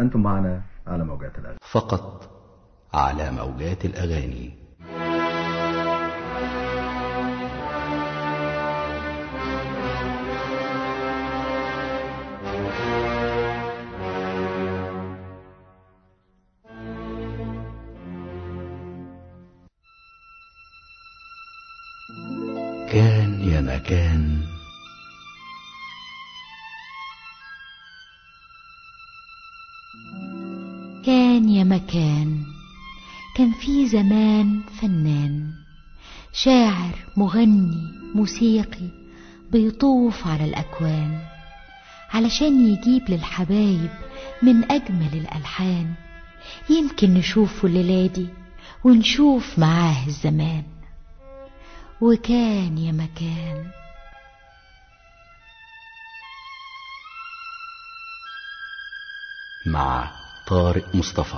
أنتم معنا على موجات الأغاني فقط على موجات الأغاني كان يا مكان كان يا مكان كان في زمان فنان شاعر مغني موسيقي بيطوف على الأكوان علشان يجيب للحبايب من أجمل الألحان يمكن نشوفه الليلة دي ونشوف معاه الزمان وكان يا مكان مع طارق مصطفى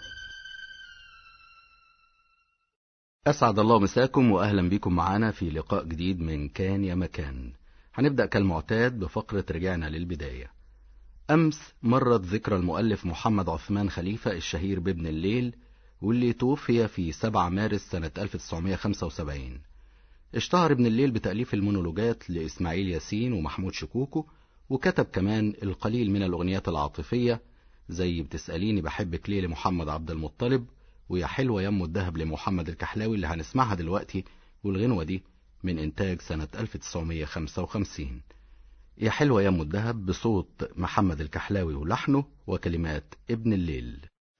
أسعد الله مساكم وأهلا بكم معنا في لقاء جديد من كان يا مكان هنبدأ كالمعتاد بفقرة رجعنا للبداية أمس مرت ذكرى المؤلف محمد عثمان خليفة الشهير بابن الليل واللي توفي في 7 مارس سنة 1975 اشتهر ابن الليل بتأليف المونولوجات لإسماعيل ياسين ومحمود شكوكو وكتب كمان القليل من الأغنيات العاطفية زي بتسأليني بحبك ليه لمحمد عبد المطلب ويا حلوة يم الدهب لمحمد الكحلاوي اللي هنسمعها دلوقتي والغنوة دي من إنتاج سنة 1955 يا حلوة يم الدهب بصوت محمد الكحلاوي ولحنه وكلمات ابن الليل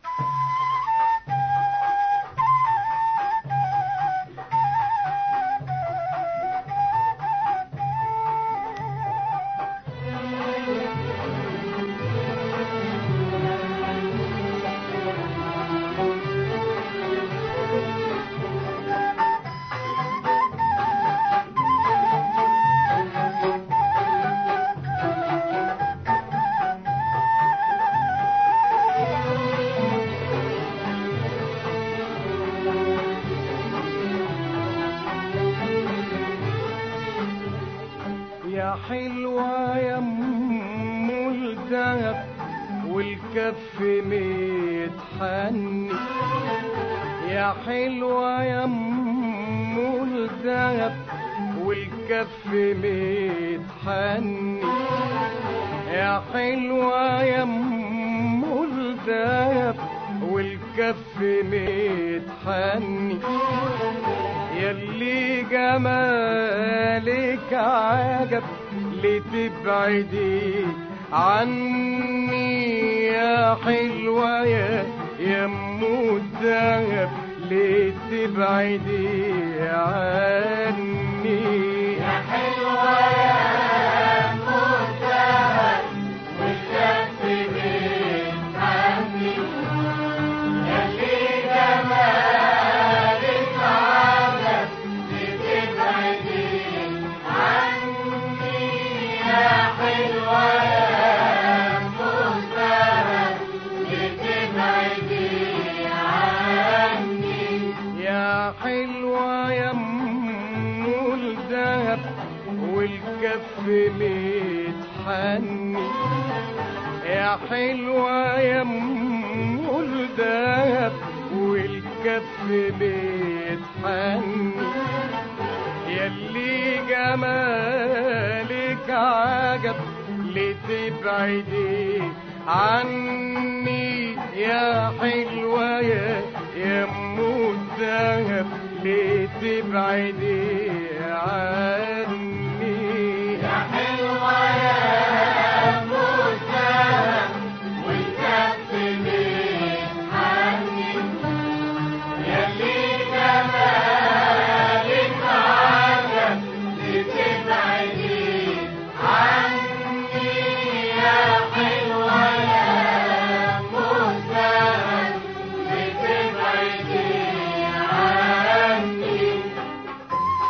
يا حلوة يا ام الدهب والكف متحني يا حلوة يا ام الدهب والكف متحني يا حلوة يا ام الدهب والكف متحني يلي جمالك عجب لتبعدي عني يا حلوة يا يم الدهب لتبعدي عني يا حلوة يا يم الدهب والكف عني يلي جمالك عجب لتبعدي عني يا حلوة يا مستهد لتبعدي عني يا حلوة يا ام الدهب والكف متحني يا حلوة يا ام الدهب والكف متحني يلي جمالك عجب لتبعدي عني يا حلوة يا يا ام الدهب لتبعدي عني يا حلوة يا ام الدهب والكف متحني يلي جمالك عجب لتبعدي عني يا حلوة يا مستهد لتبعدي عني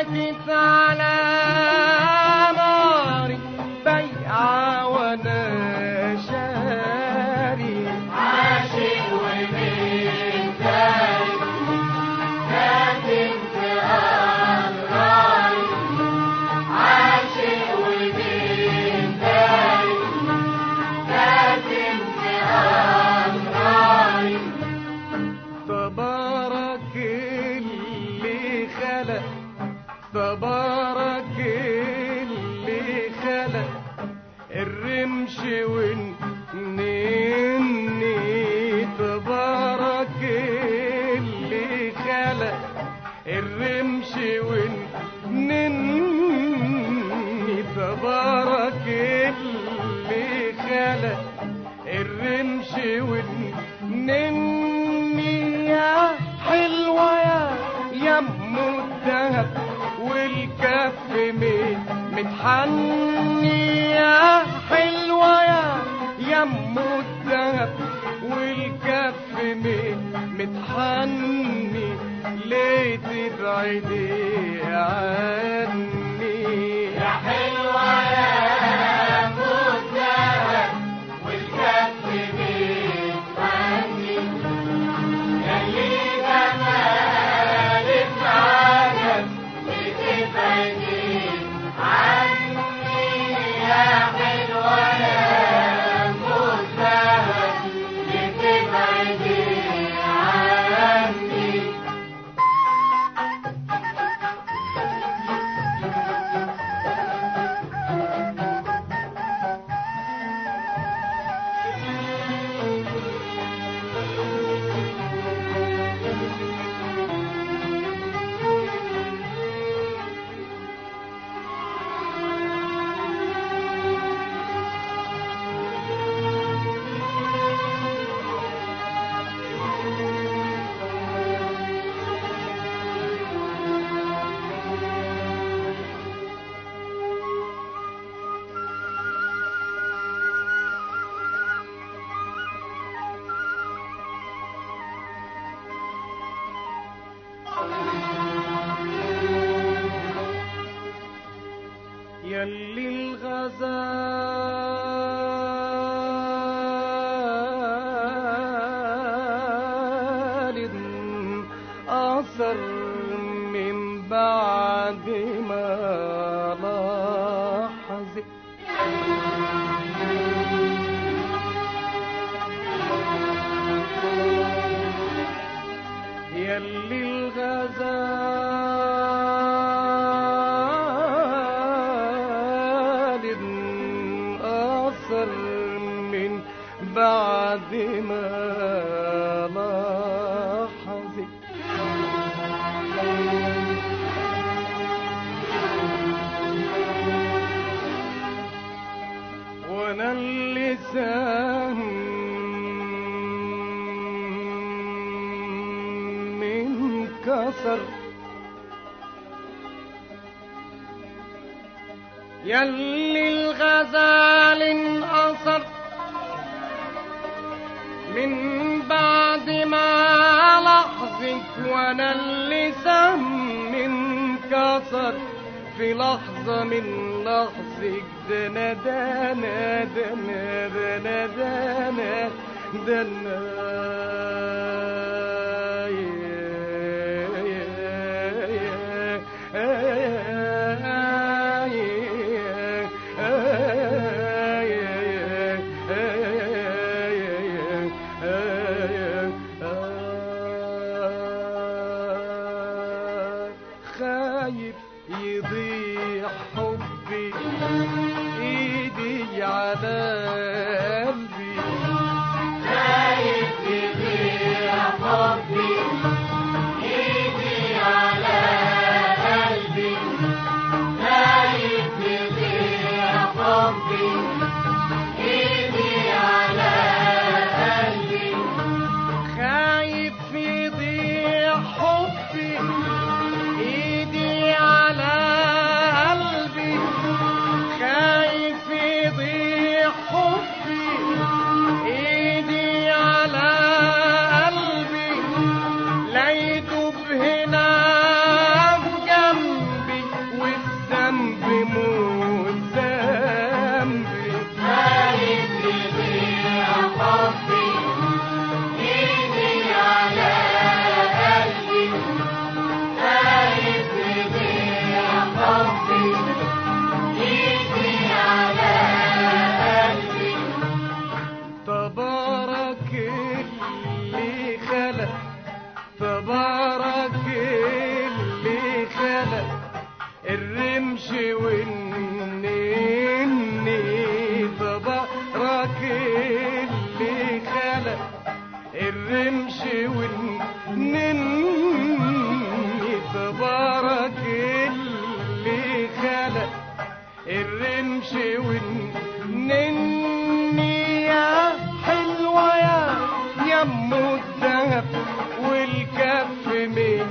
باتت على ناري بيعة وانا شاري عاشق ومين داري كاتم في أمراري عاشق ومين داري كاتم في أمراري تبارك اللي خلق تبارك اللي خلق الرمش والنني تبارك اللي خلق الرمش والنني تبارك اللي خلق الرمش والنني يا حلوة يا يم الدهب والكف مت- متحني يا حلوة يا يم الدهب والكف مت- متحني ليه تبعدي عني يا حلوة يا مدهب والكف بيتغني ياللي جمالك عجب بتبعدي عني يا حلوة يا مدهب بتبعدي عني يلي الغزال أثر من بعد ما لاحظ يلي الغزال أثر من بعد ما لاحظ وانا اللسان من كسر يلي الغزال انقصر من بعد ما لحظك وانا اللسان من كسر في لحظة من لحظك دنا دنا دنا دنا دنا دنا خايف يضيع حبي ايدي على قلبي خايف يضيع حبي ايدي على قلبي خايف يضيع حبي ايدي على قلبي خايف يضيع حبي ايدي على قلبي خايف يضيع حبي نمشي ونني يا حلوة يا يم الذهب والكف مي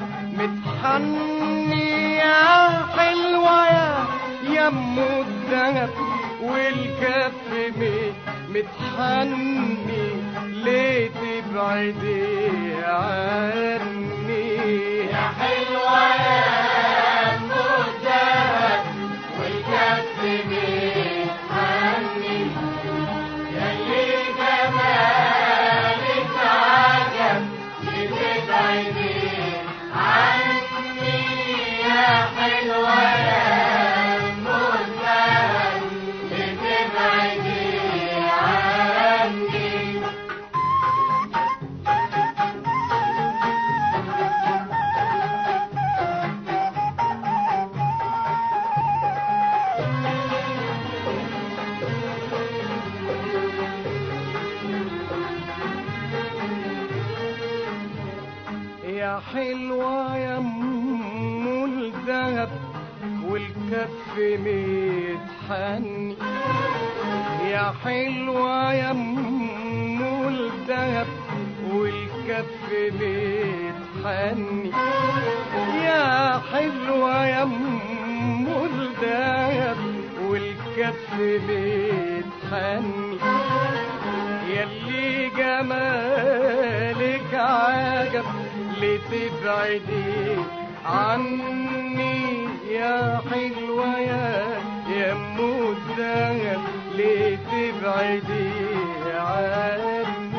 متحني يا حلوة يا يم الذهب والكف مي متحني ليه تبعدي عني يا حلوة يا مدهب والكف متحني يلي جمالك عجب بتبعدي عني يا حلوة يا مدهب بتبعدي عني يا حلوة يا ام الذهب والكف متحني يا حلوة يا ام الذهب والكف متحني يا حلوة يا ام الذهب والكف متحني يلي جمالك عجب لتبعدي عني يا حلوة يا يا ام الذهب لتبعدي عني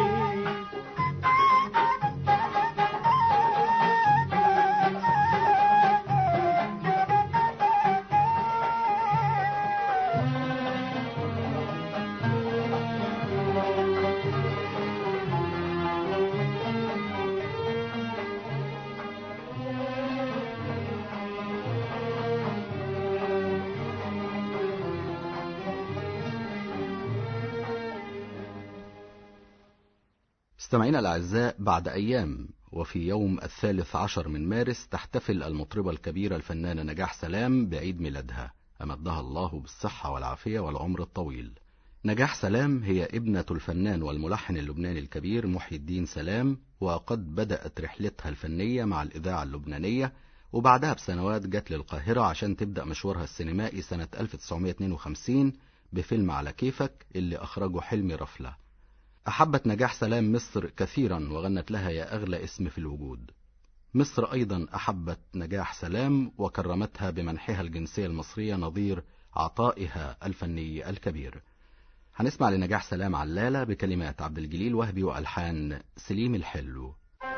مستمعينا الأعزاء بعد أيام وفي يوم الثالث عشر من مارس تحتفل المطربة الكبيرة الفنانة نجاح سلام بعيد ميلادها أمدها الله بالصحة والعافية والعمر الطويل نجاح سلام هي ابنة الفنان والملحن اللبناني الكبير محي الدين سلام وقد بدأت رحلتها الفنية مع الإذاعة اللبنانية وبعدها بسنوات جت للقاهرة عشان تبدأ مشوارها السينمائي سنة 1952 بفيلم على كيفك اللي أخرجه حلمي رفلة أحبت نجاح سلام مصر كثيرا وغنت لها يا أغلى اسم في الوجود مصر أيضا أحبت نجاح سلام وكرمتها بمنحها الجنسية المصرية نظير عطائها الفني الكبير هنسمع لنجاح سلام علالة بكلمات عبد الجليل وهبي وألحان سليم الحلو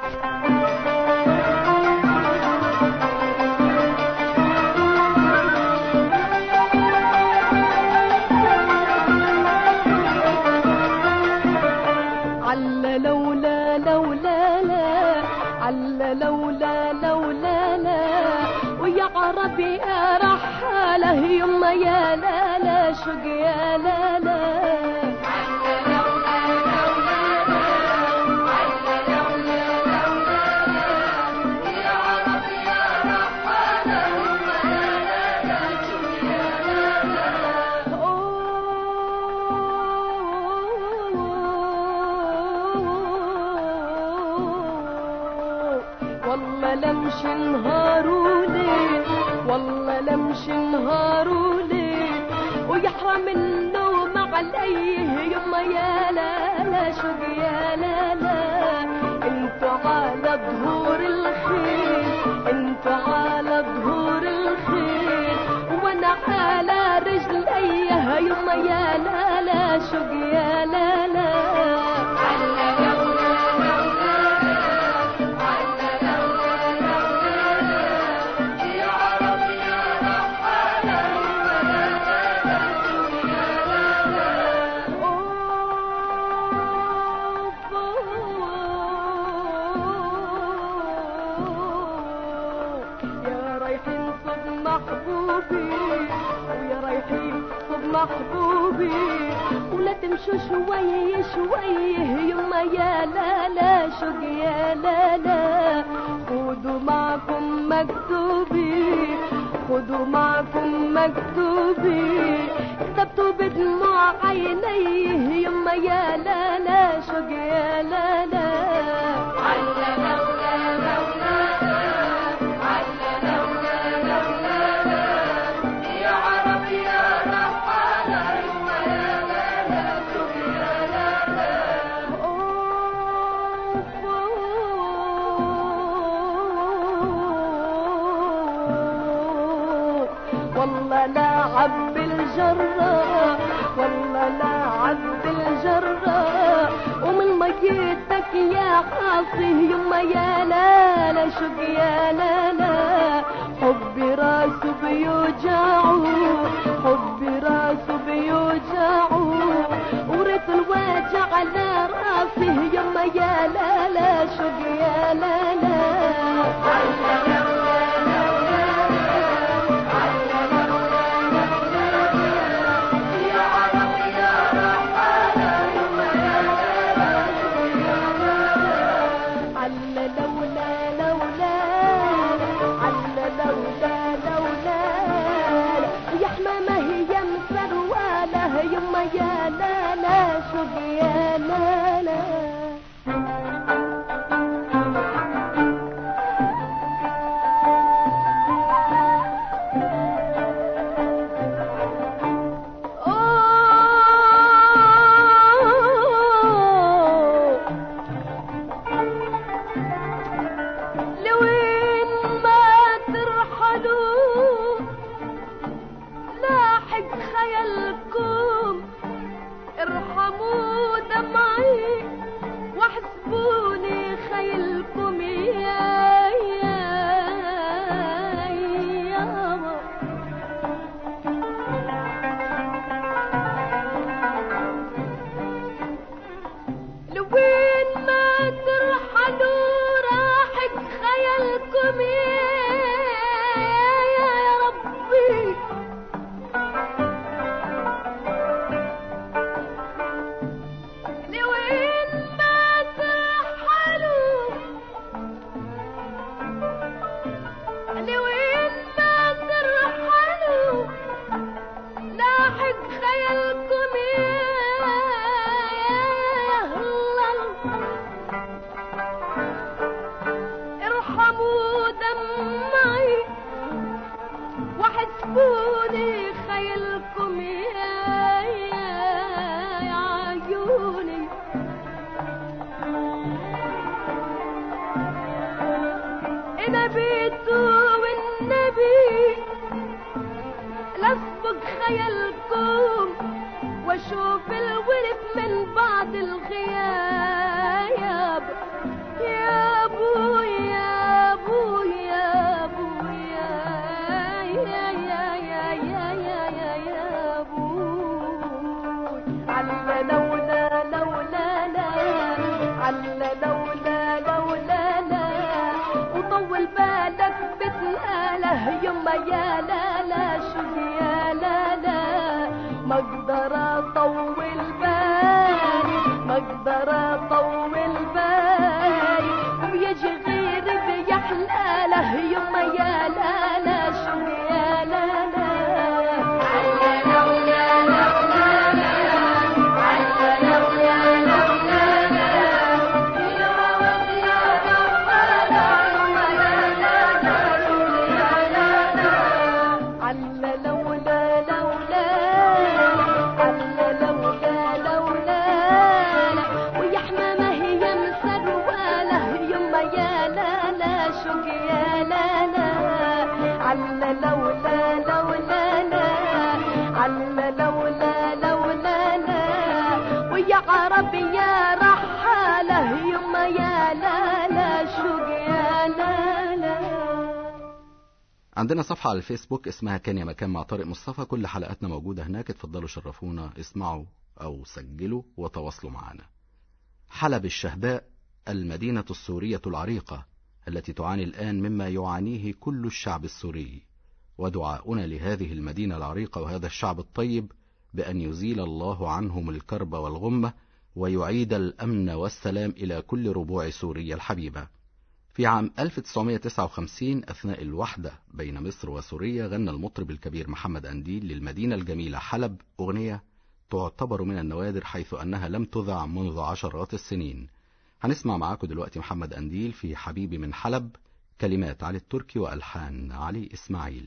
علا لولا لولا لا علا لولا لولا لا ويا عربي يا رحالة يما يا لا لا شق يا لا لا والله لمشي نهار وليل والله لمشي نهار وليل ويحرم النوم عليه يما يا لا لا شوق يا لا لا انت على ظهور الخيل انت على ظهور الخيل وانا على رجلي يما يا لا لا شوق يا لا لا يا رايحين صب محبوبي ويا رايحين صب محبوبي ولا تمشوا شوي شوي يما يا لا لا شوق يا لا لا خذوا معكم مكتوبي خدوا معكم مكتوبي كتبتوا بدموع عينيه يما يا لا لا شوق يا لا لا والله لا عب الجرة والله لا عب الجرة ومن ميتك يا حاصي يما يا لا لا شوق يا لا لا حبي راسه بيوجعه حبي راسه بيوجعه وريت الواجع على راسي يما يا لا لا شوق يا لا لا على لولا لولا على لولا لولا يا حمامة هي مسروالة يما يا لا لا شوق يا لا لا أوه لوين ما ترحلوا لاحق خيالكم ارحموا دمعي واحسبوني خيلكم يا يا يابا لوين ما ترحلوا راحت خيالكم يا يا يا ربي لوين ما ترحلوا لوين ما ترحلوا لاحق خيالكم يا يا الله ارحموا دمعي وحسبوني خيلكم يا يا يا عيوني نبيت والنبي لسبق خيالكم واشوف الورد من بعد الغياب يا ابو يا ابو يا ابو يا يا يا يا يا يا يا يا ابو على لولا لولا لا على لولا لولا لا وطول بالك بتناله يما يا لا لا شو يا لا لا ما اقدر اطول بالي ما اقدر اطول بالي وبيجي غيري بيحلى له يما يا لا لا شو يا لا لا على لولا لولا على لولا لولا ويا حمامة هي مسروالة يما يا لا لا شوق يا لا لا على لولا لولا لا على لولا لولا لا ويا عربي يا رحالة يما يا لا لا شوق يا لا لا عندنا صفحة على الفيسبوك اسمها كان يا مكان مع طارق مصطفى كل حلقاتنا موجودة هناك اتفضلوا شرفونا اسمعوا أو سجلوا وتواصلوا معنا حلب الشهباء المدينة السورية العريقة التي تعاني الآن مما يعانيه كل الشعب السوري ودعاؤنا لهذه المدينة العريقة وهذا الشعب الطيب بأن يزيل الله عنهم الكرب والغمة ويعيد الأمن والسلام إلى كل ربوع سوريا الحبيبة في عام 1959 أثناء الوحدة بين مصر وسوريا غنى المطرب الكبير محمد أنديل للمدينة الجميلة حلب أغنية تعتبر من النوادر حيث أنها لم تذع منذ عشرات السنين هنسمع معاكم دلوقتي محمد أنديل في حبيبي من حلب كلمات علي التركي وألحان علي إسماعيل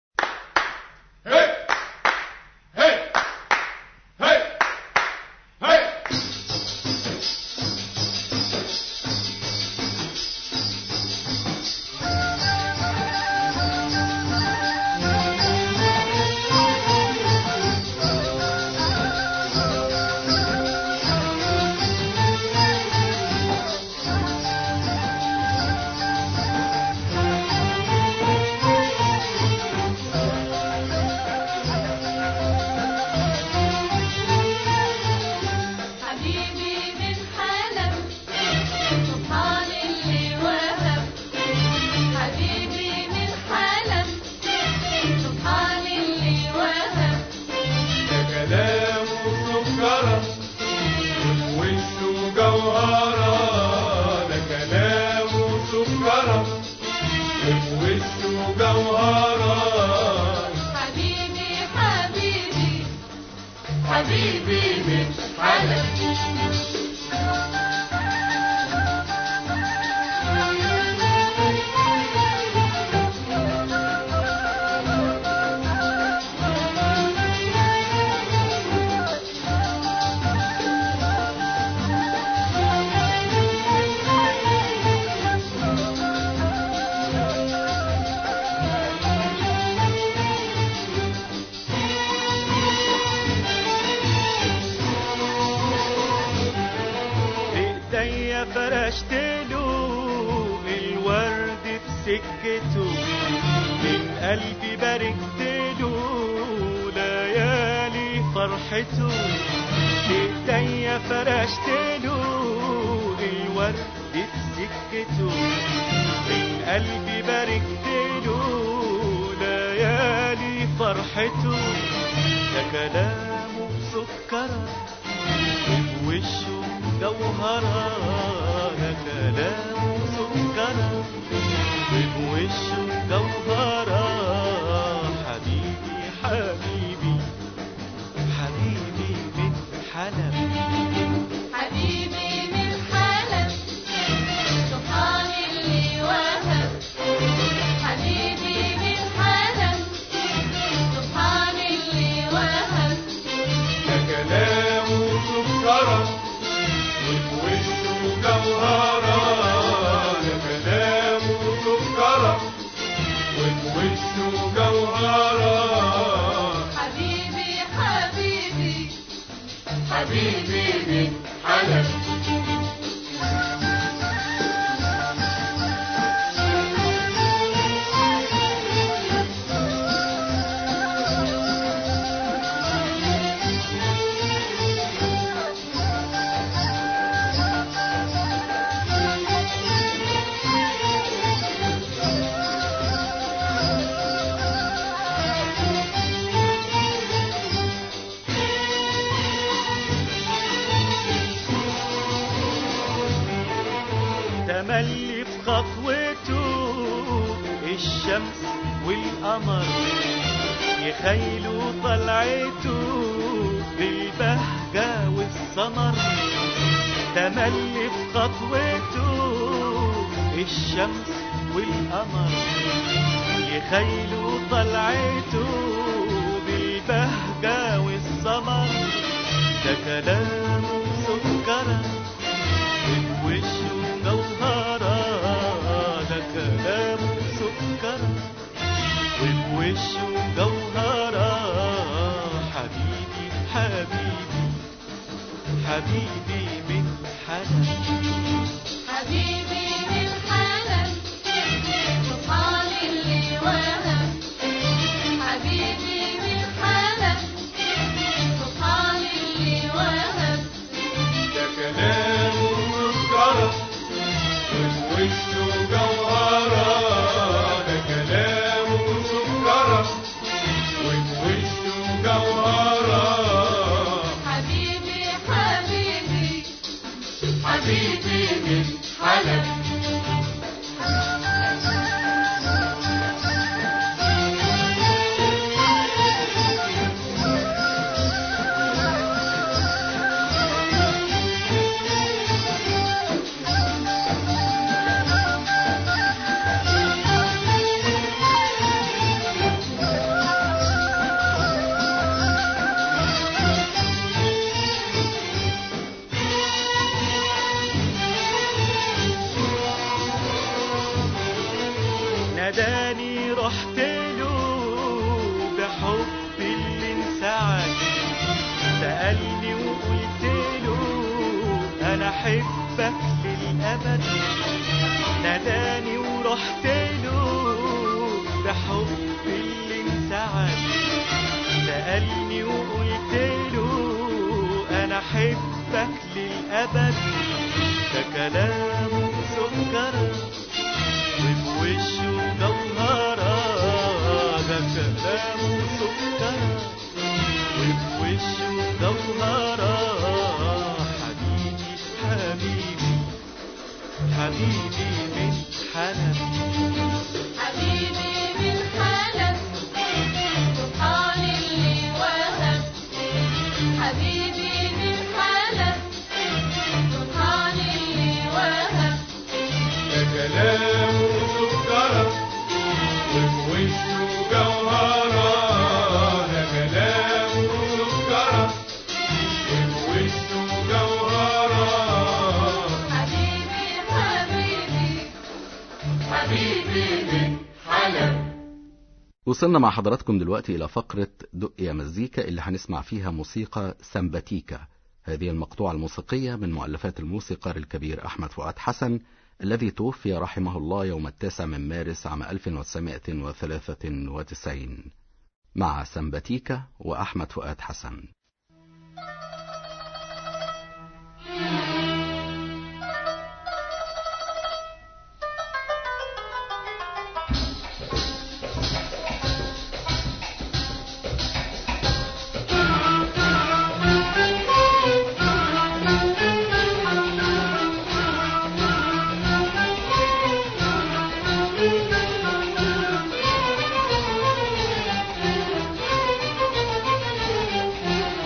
حبيبي من حلب سبحان اللي وهب حبيبي من حلب سبحان اللي وهب ده كلامه سكرة وشه جوهرة ده كلامه سكرة وشه جوهرة حبيبي حبيبي حبيبي من حلب بإيديا فرشت له الورد في سكته من قلبي باركت له ليالي فرحته بإيديا فرشت له الورد في سكته من قلبي باركت له ليالي فرحته ده كلامه سكره وشه جوهرة ده كلامه سكرة وشه جوهرة حبيبي حبيبي حبيبي من حلب حبيبي من حلب سبحان اللي وهب حبيبي من حلب سبحان اللي وهب ده كلامه سكرة وشه جوهرة ده كلامه سكرة وشه جوهرة حبيبي حبيبي حبيبي من حلب تملي في خطوته الشمس والقمر يخيلوا طلعته بالبهجة والسمر تملي في خطوته الشمس والقمر يخيلوا طلعته بالبهجة والسمر ده كلامه سكره وشه جوهرة ده كلامه سكرة وبوشه جوهرة حبيبي حبيبي حبيبي من حلب حبيبي من حلب سبحان اللي وهب حبيبي من حلب سبحان اللي وهب ده كلامه سكرة وبوشه جوهرة ده كلامه سكرة وبوشه جوهرة حبيبي حبيبي حبيبي من حلب أحبك للأبد ناداني ورحت له بحب اللي انسعد سألني وقلت له أنا أحبك للأبد ده كلامه سكر وبوشه جوهرة ده كلامه سكر وبوشه جوهرة حبيبي حبيبي حبيبي من حنان حبيبي من حلب سبحان اللي وهب حبيبي من حلب سبحان اللي وهب ده كلامه سكرة وبوشه جوهرة ده كلامه سكرة وبوشه جوهرة حبيبي حبيبي حبيبي من حلب وصلنا مع حضراتكم دلوقتي إلى فقرة دق يا مزيكا اللي هنسمع فيها موسيقى سمباتيكا هذه المقطوعة الموسيقية من مؤلفات الموسيقار الكبير أحمد فؤاد حسن الذي توفي رحمه الله يوم التاسع من مارس عام 1993 مع سمباتيكا وأحمد فؤاد حسن حبيبي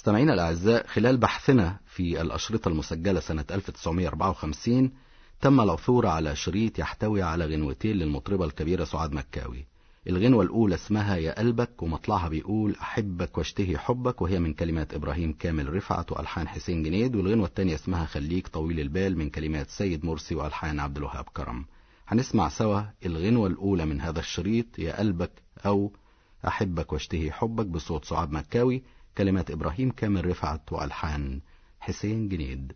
مستمعينا الأعزاء خلال بحثنا في الأشرطة المسجلة سنة 1954 تم العثور على شريط يحتوي على غنوتين للمطربة الكبيرة سعاد مكاوي الغنوة الأولى اسمها يا قلبك ومطلعها بيقول أحبك واشتهي حبك وهي من كلمات إبراهيم كامل رفعت وألحان حسين جنيد والغنوة الثانية اسمها خليك طويل البال من كلمات سيد مرسي وألحان عبد الوهاب كرم هنسمع سوا الغنوة الأولى من هذا الشريط يا قلبك أو أحبك واشتهي حبك بصوت سعاد مكاوي كلمات إبراهيم كامل رفعت وألحان حسين جنيد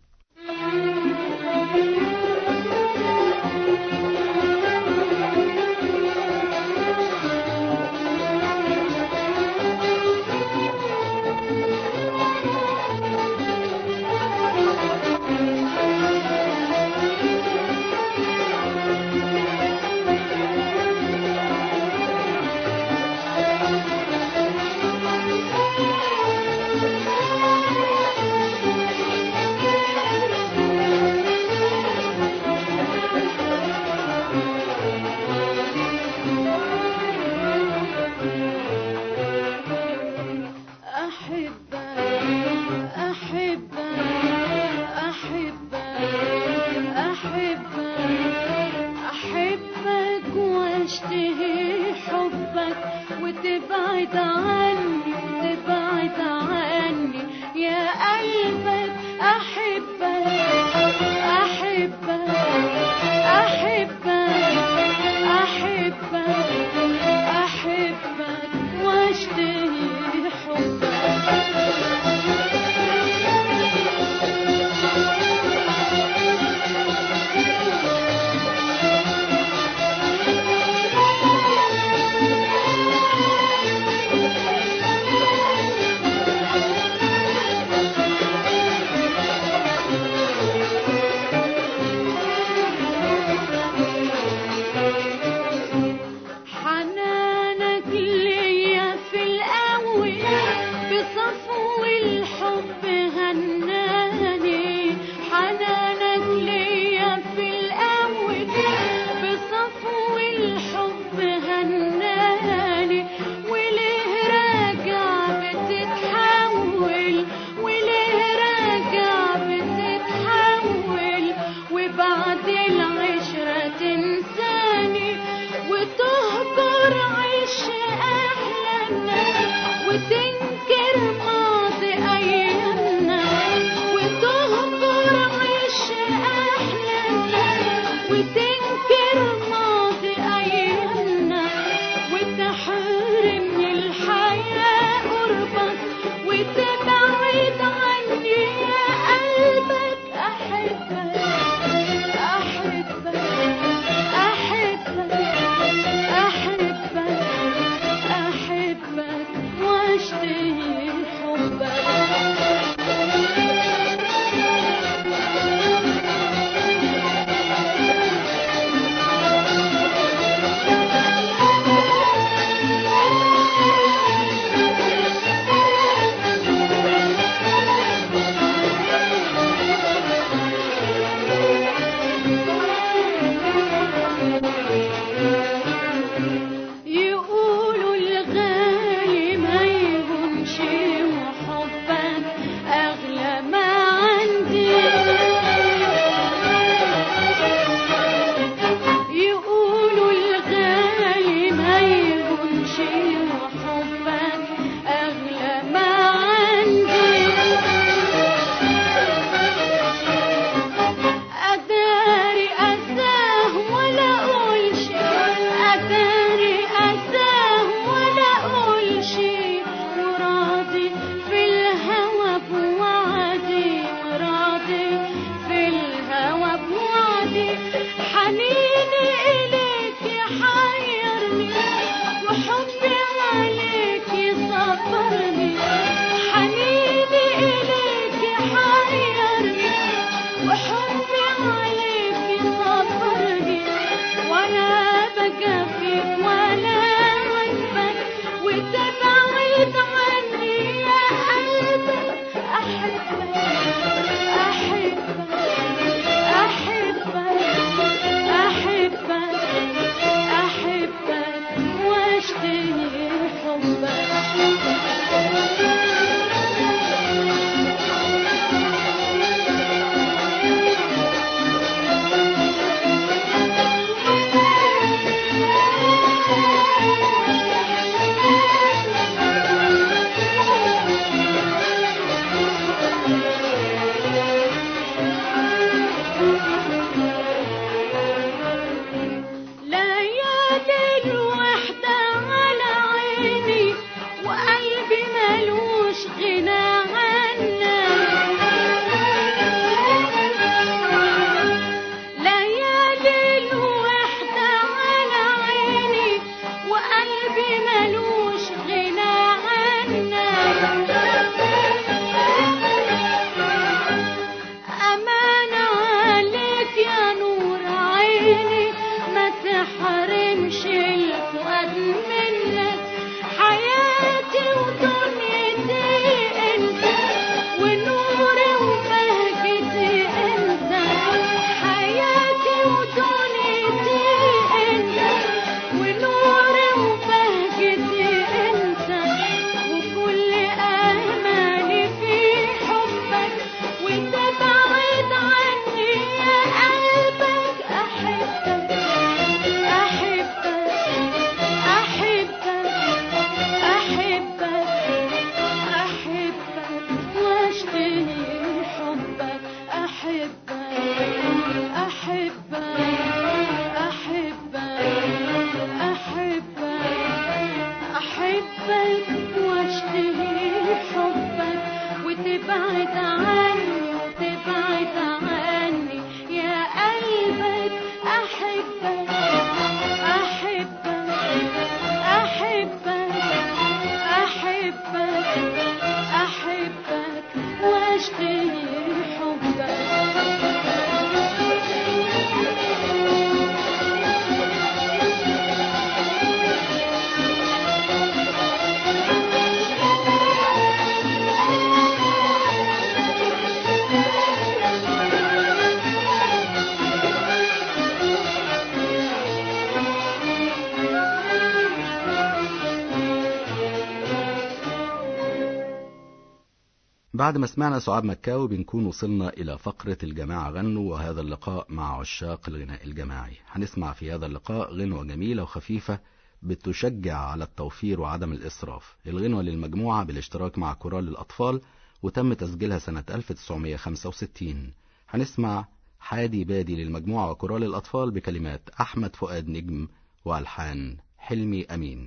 أحبك أحبك أحبك أحبك أحبك واشتهي حبك وتبعد عني وتبعد عني يا قلبك أحبك أحبك أحبك أحبك أحبك واشتهي حبك حنانك ليا في الأول بصفو الحب هناني حنانك ليا في الأول بصفو الحب هناني وليه راجع بتتحول وليه راجع بتتحول وبعد العشرة تنساني وتهجر عيش أحلامنا وتنكر ماضي أيامنا وتهجر عيش أحلامنا وتنكر ماضي أيامنا وتحرمني الحياة قربك وتبعد عني يا قلبك أحبك أحبك أحبك أحبك أحبك واشتهي أحبك واشتهي حبك بعد ما سمعنا سعاد مكاوي بنكون وصلنا إلى فقرة الجماعة غنوا وهذا اللقاء مع عشاق الغناء الجماعي هنسمع في هذا اللقاء غنوة جميلة وخفيفة بتشجع على التوفير وعدم الإسراف الغنوة للمجموعة بالاشتراك مع كورال الأطفال وتم تسجيلها سنة 1965 هنسمع حادي بادي للمجموعة وكورال الأطفال بكلمات أحمد فؤاد نجم وألحان حلمي أمين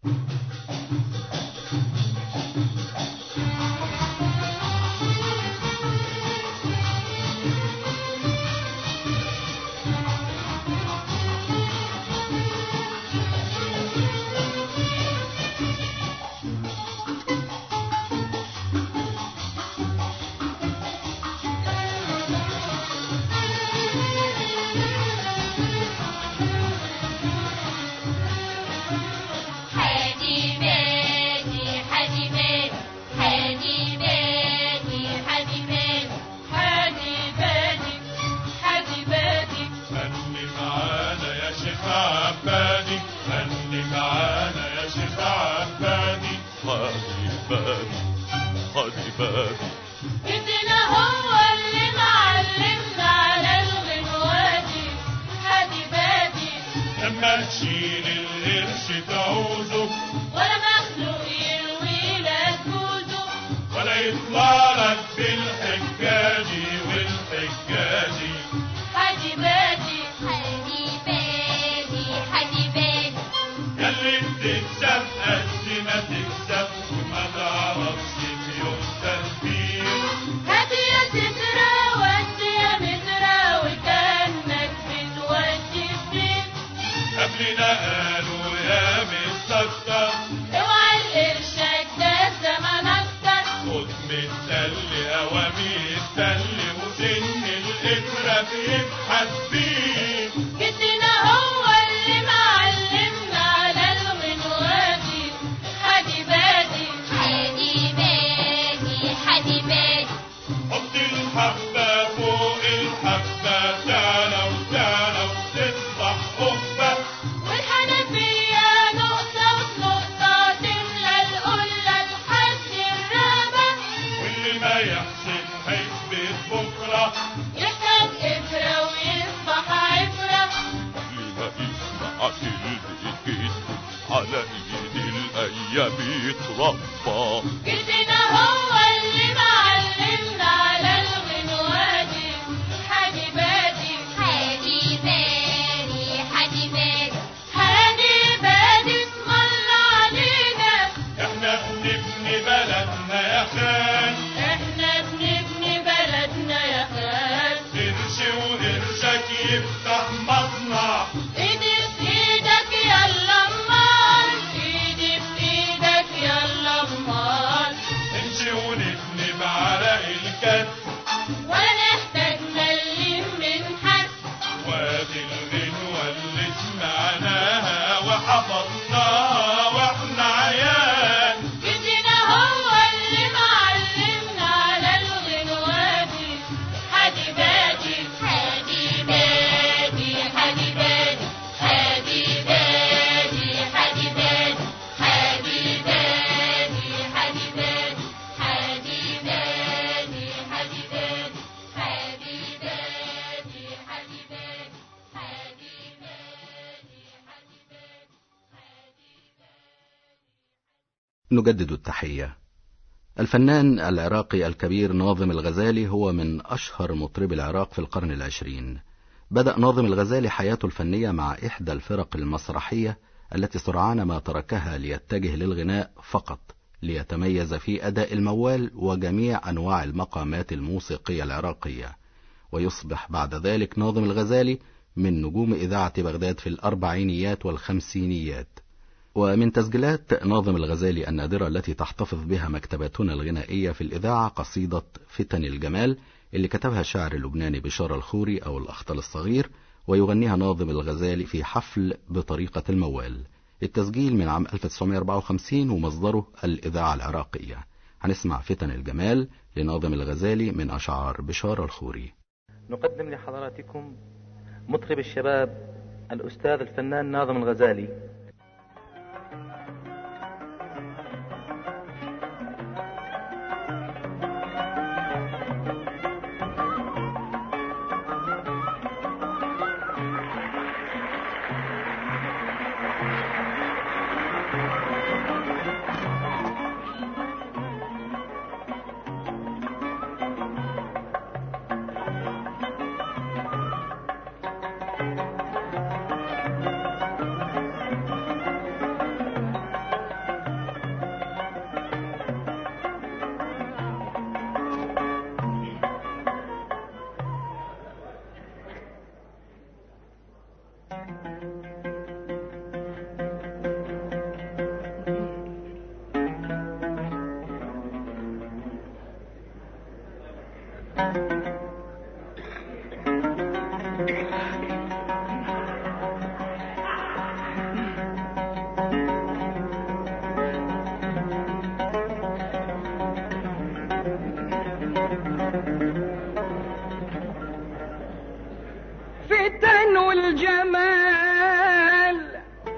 حادي بادي حادي بادي حادي بادي حادي بادي حادي بادي حادي بادي غني معانا يا شيخ عبادي غني معانا يا شيخ عبادي حادي بادي حادي بادي جدنا هو اللي معلمنا على الغنوادي حادي بادي لما تشيل القرش تعوزه ولا مخلوق يروي لك جوزه ولا يطلع لك بالحجاجي والحجاجي حادي بادي حادي بادي حادي بادي ياللي بتكسب قد ما تكسب وما تعرفش في يوم تدبير هاتي يا سترة ودي يا مترة وكأنك بتودي فين قبلنا قالوا يا مستكتر اوعى القرشك ده الزمن اكتر خد من التل اوامي التل وسن الابره بيبحث بيه جدنا هو اللي معلمنا على الغنوادي حادي بادي حادي بادي حادي بادي حط الحبه فوق الحبه تعلى وتعلى وتصبح قبه والحنفية نقطة ونقطة تملى القلة لحد الرابة واللي ما يحسن حسبة بكره يحتاج إبرة ويصبح عبرة لما يسمع البيت على ايد الايام يتربى جدنا هو اللي معلمنا على الغنوادي حادي بادي حادي بادي حادي بادي حادي بادي اسم الله علينا احنا بنبني بلدنا يا خان احنا بنبني بلدنا يا خال قرش وقرشك يفتح مصنع ايدي في ايدك يلا امال ايدي في ايدك يلا امال نمشي ونبني بعرق الكد ولا نحتاج نلم من حد وادي الغنوة اللي سمعناها وحفظناها واحنا عيال جدنا هو اللي معلمنا على الغنوادي حادي بادي حادي بادي حادي بادي حادي بادي حادي بادي حادي بادي حادي بادي حادي بادي حادي بادي حادي بادي حادي بادي حادي نجدد التحية الفنان العراقي الكبير ناظم الغزالي هو من أشهر مطربي العراق في القرن العشرين بدأ ناظم الغزالي حياته الفنية مع إحدى الفرق المسرحية التي سرعان ما تركها ليتجه للغناء فقط ليتميز في أداء الموال وجميع أنواع المقامات الموسيقية العراقية ويصبح بعد ذلك ناظم الغزالي من نجوم إذاعة بغداد في الأربعينيات والخمسينيات ومن تسجيلات ناظم الغزالي النادرة التي تحتفظ بها مكتباتنا الغنائية في الإذاعة قصيدة فتن الجمال اللي كتبها الشاعر اللبناني بشار الخوري أو الأخطل الصغير ويغنيها ناظم الغزالي في حفل بطريقة الموال التسجيل من عام 1954 ومصدره الإذاعة العراقية هنسمع فتن الجمال لناظم الغزالي من أشعار بشار الخوري نقدم لحضراتكم مطرب الشباب الأستاذ الفنان ناظم الغزالي فتن الجمال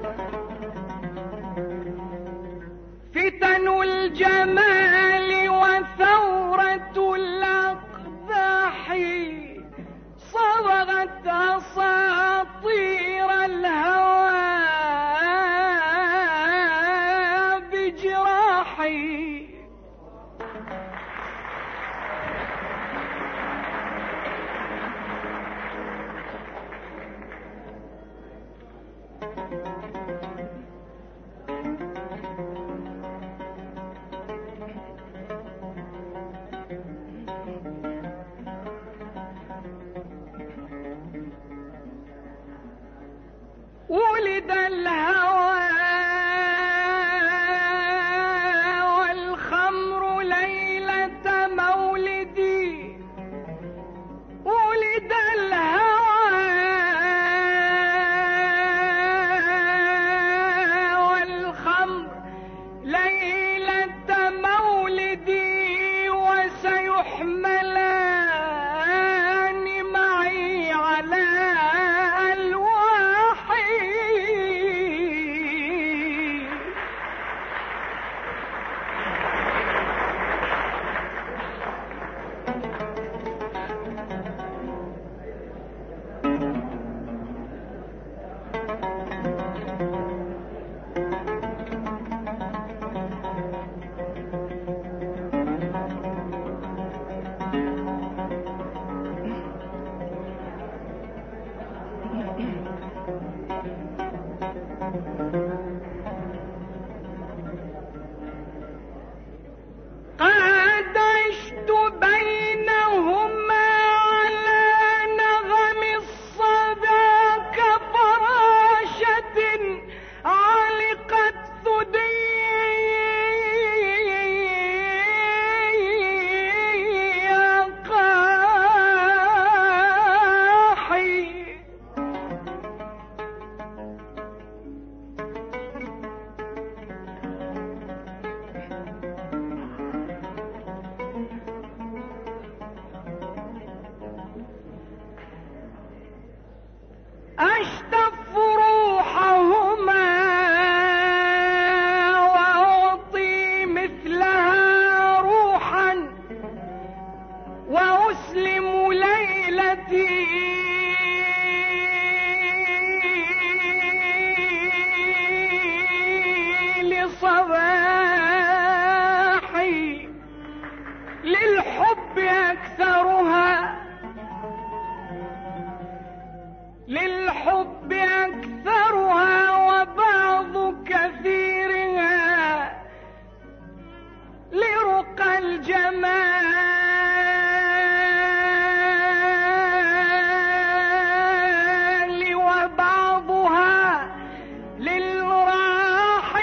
فتن الجمال وثورة الأقداح صبغت أساطير الهوى بجراحي ولد الهوى والخمر ليلة مولدي ولد الهوى والخمر ليلة مولدي وسيحملان معي على ألواحي قد عشت بينهما على نغم الصدى كفراشة علقت ثدي قاحي أشتف روحهما وأعطي مثلها روحا وأسلم ليلتي لصباحي للحب أكثرها للحب أكثرها وبعض كثيرها لرقى الجمال وبعضها للراحة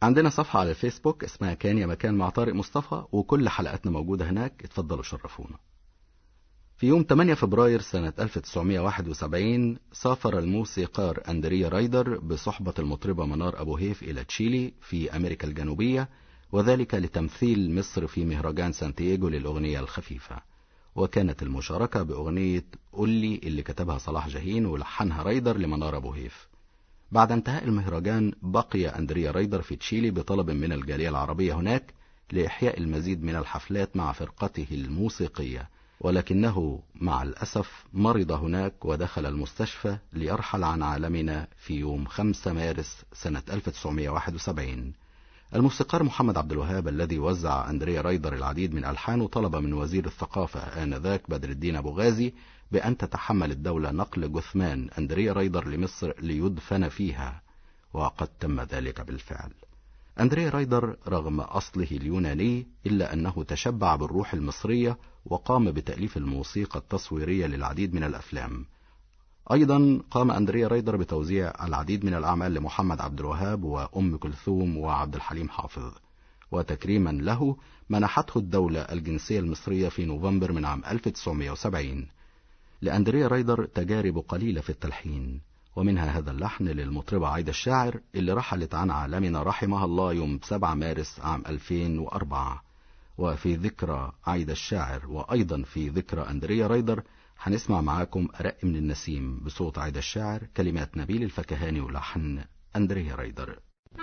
عندنا صفحة على الفيسبوك اسمها كان يا مكان مع طارق مصطفى وكل حلقاتنا موجودة هناك اتفضلوا شرفونا في يوم 8 فبراير سنة 1971 سافر الموسيقار أندريا رايدر بصحبة المطربة منار أبو هيف إلى تشيلي في أمريكا الجنوبية وذلك لتمثيل مصر في مهرجان سانتياغو للأغنية الخفيفة وكانت المشاركة بأغنية قولي اللي كتبها صلاح جاهين ولحنها رايدر لمنار أبو هيف بعد انتهاء المهرجان بقي أندريا رايدر في تشيلي بطلب من الجالية العربية هناك لإحياء المزيد من الحفلات مع فرقته الموسيقية ولكنه مع الأسف مرض هناك ودخل المستشفى ليرحل عن عالمنا في يوم 5 مارس سنة 1971 الموسيقار محمد عبد الوهاب الذي وزع أندريا رايدر العديد من ألحانه طلب من وزير الثقافة آنذاك بدر الدين أبو غازي بأن تتحمل الدولة نقل جثمان أندريا رايدر لمصر ليدفن فيها وقد تم ذلك بالفعل أندريا رايدر رغم أصله اليوناني إلا أنه تشبع بالروح المصرية وقام بتأليف الموسيقى التصويرية للعديد من الأفلام أيضا قام أندريا رايدر بتوزيع العديد من الأعمال لمحمد عبد الوهاب وأم كلثوم وعبد الحليم حافظ وتكريما له منحته الدولة الجنسية المصرية في نوفمبر من عام 1970 لأندريا رايدر تجارب قليلة في التلحين ومنها هذا اللحن للمطربة عايدة الشاعر اللي رحلت عن عالمنا رحمها الله يوم 7 مارس عام 2004 وفي ذكرى عايدة الشاعر وأيضا في ذكرى أندريا رايدر هنسمع معاكم أرق من النسيم بصوت عايدة الشاعر كلمات نبيل الفكهاني ولحن أندريا رايدر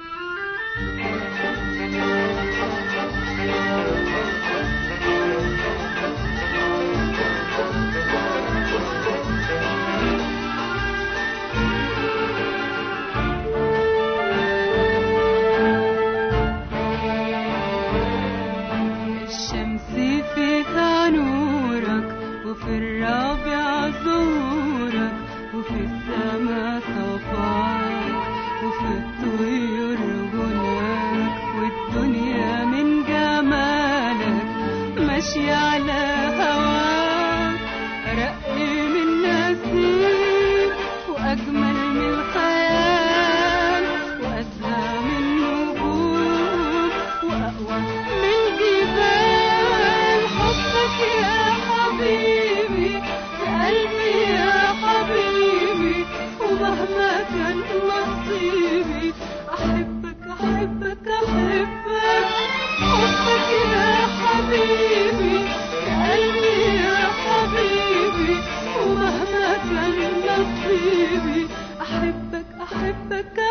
الشمس فيها نورك وفي الرابع ظهورك وفي السماء صفاك وفي الطيور غناك والدنيا من جمالك ماشية على هواك رقي من نسيم وأجمل من الخيال وأسرع من نجوم وأقوى من جبال حبك يا حبيبي في قلبي يا حبيبي ومهما كان نصيبي أحبك أحبك أحبك حبك يا حبيبي في قلبي يا حبيبي ومهما كان نصيبي أحبك أحبك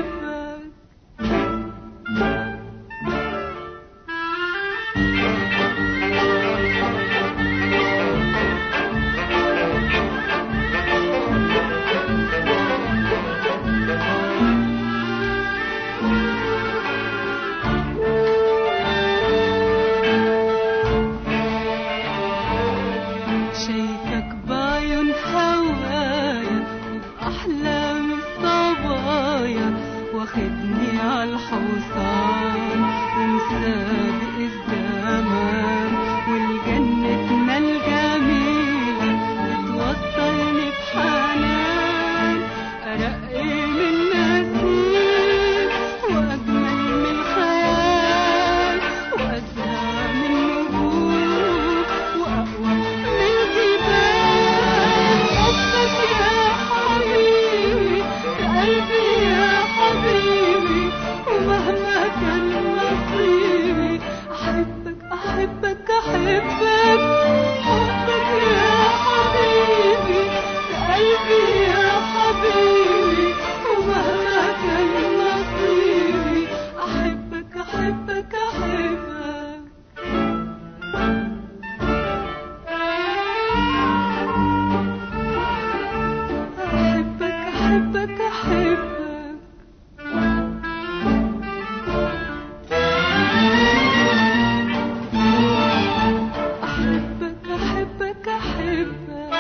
أحبك شايفك بعيون هوايا وبأحلام الصبايا واخدني عالحصان ومسابق الزمان والجنتنا الجميلة بتوصلني بحنان أرقي من نسيم وأجمل من خيال وأسرع من نجوم وأقوى من جبال حبك يا حبيبي في قلبي يا حبيبي ومهما كان نصيبي أحبك أحبك أحبك حبك يا حبيبي في قلبي يا حبيبي ومهما كان نصيبي أحبك أحبك أحبك أحبك أحبك أحبك أحبك أحبك أحبك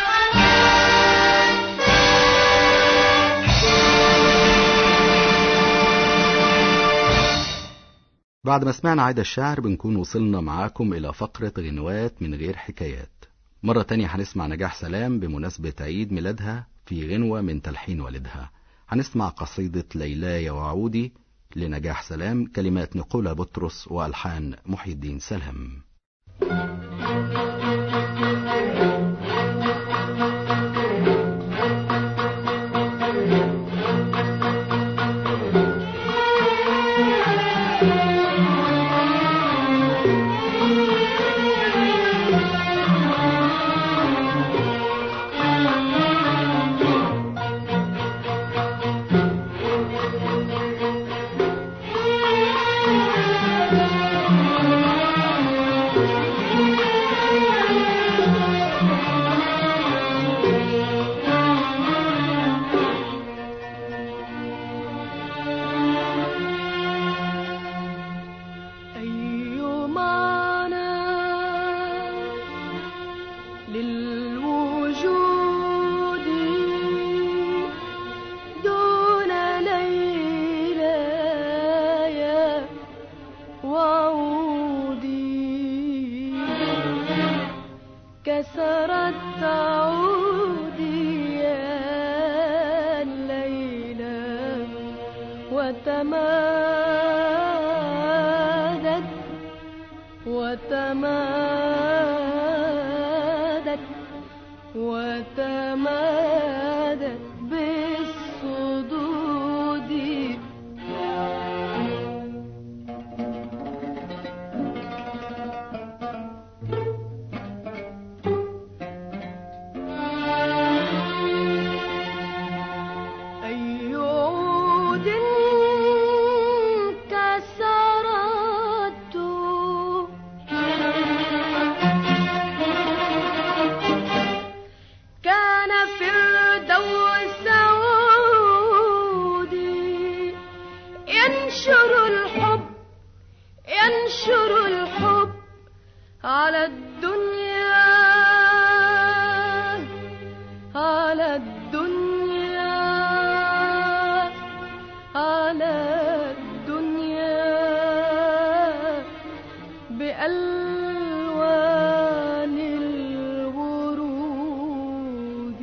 بعد ما سمعنا عايدة الشاعر بنكون وصلنا معاكم إلى فقرة غنوات من غير حكايات مرة تانية هنسمع نجاح سلام بمناسبة عيد ميلادها في غنوة من تلحين والدها هنسمع قصيدة ليلاي وعودي لنجاح سلام كلمات نقولة بطرس وألحان محي الدين سلام أي معنى للوجود دون ليلاي وعودي كسرت عودي يا الليلة وتمادت وتمادت وتمادت بالصدود أي عود كسرت كان فردوس عودي ينشر الحب ينشر الحب على الدنيا على الدنيا على الدنيا بألوان الورود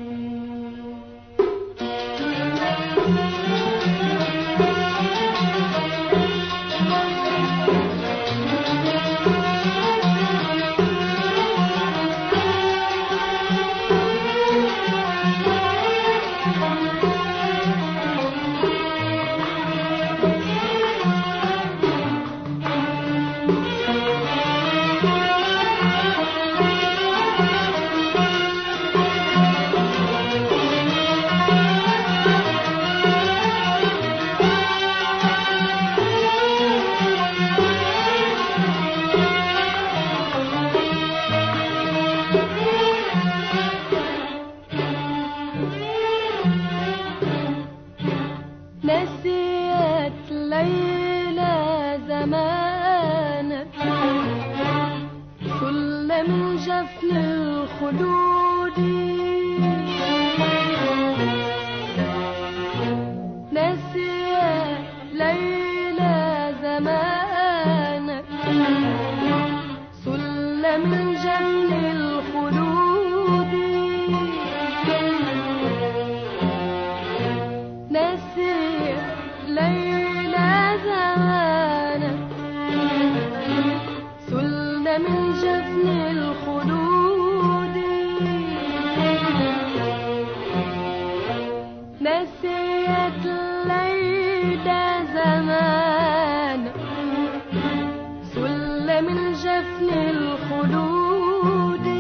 نسيت ليلى زمانك كل من جفن الخلود نسيت ليلى زمانك سل من جفن الخلود نسيت ليلى زمانك سلنا من جفن الخلود نسيت ليلى زمانك سل من جفن الخلود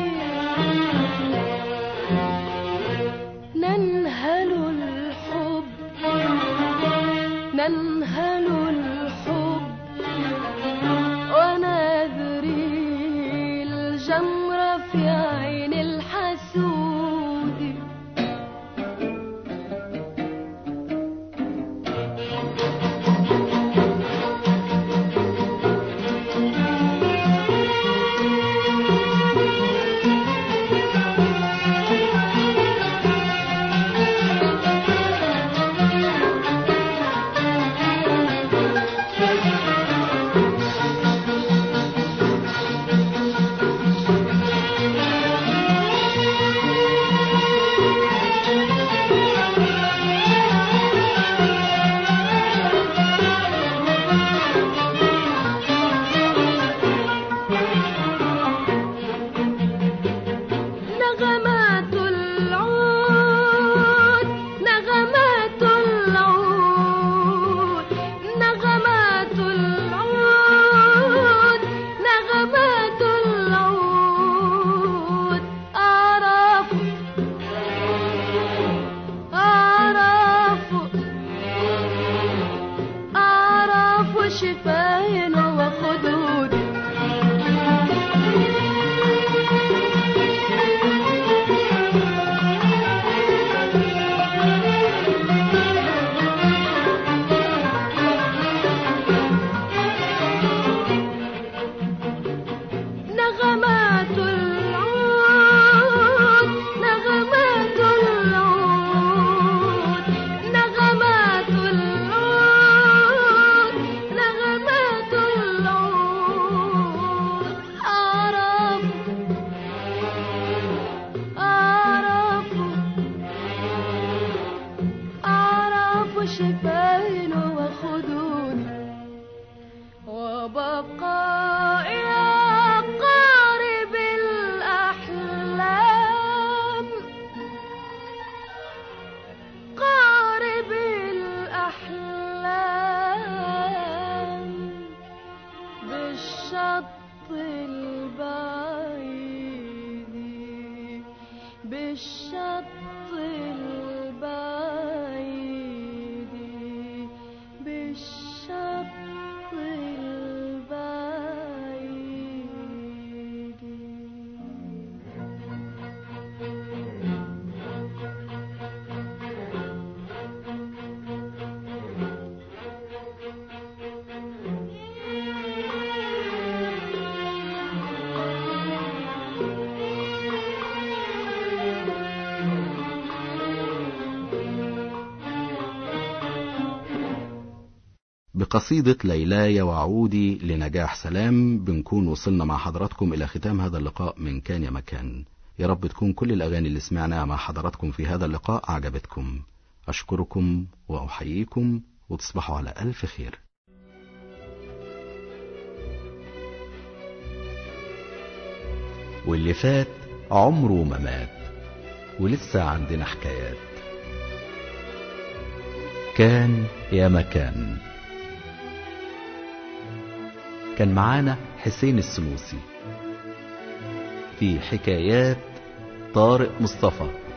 ننهل الحب ننهل الحب ونذري الجمر نغمات العود نغمات العود نغمات العود نغمات العود أعرف أعرف أعرف شفاين وخدود وبقاء يا قارب الأحلام قارب الأحلام بالشط البعيد بالشط البعيد بالشط البعيد بقصيدة ليلاي وعودي لنجاح سلام بنكون وصلنا مع حضراتكم إلى ختام هذا اللقاء من كان يا مكان يا رب تكون كل الأغاني اللي سمعناها مع حضراتكم في هذا اللقاء عجبتكم أشكركم وأحييكم وتصبحوا على ألف خير واللي فات عمره ما مات ولسه عندنا حكايات كان يا مكان كان معانا حسين السنوسي في حكايات طارق مصطفى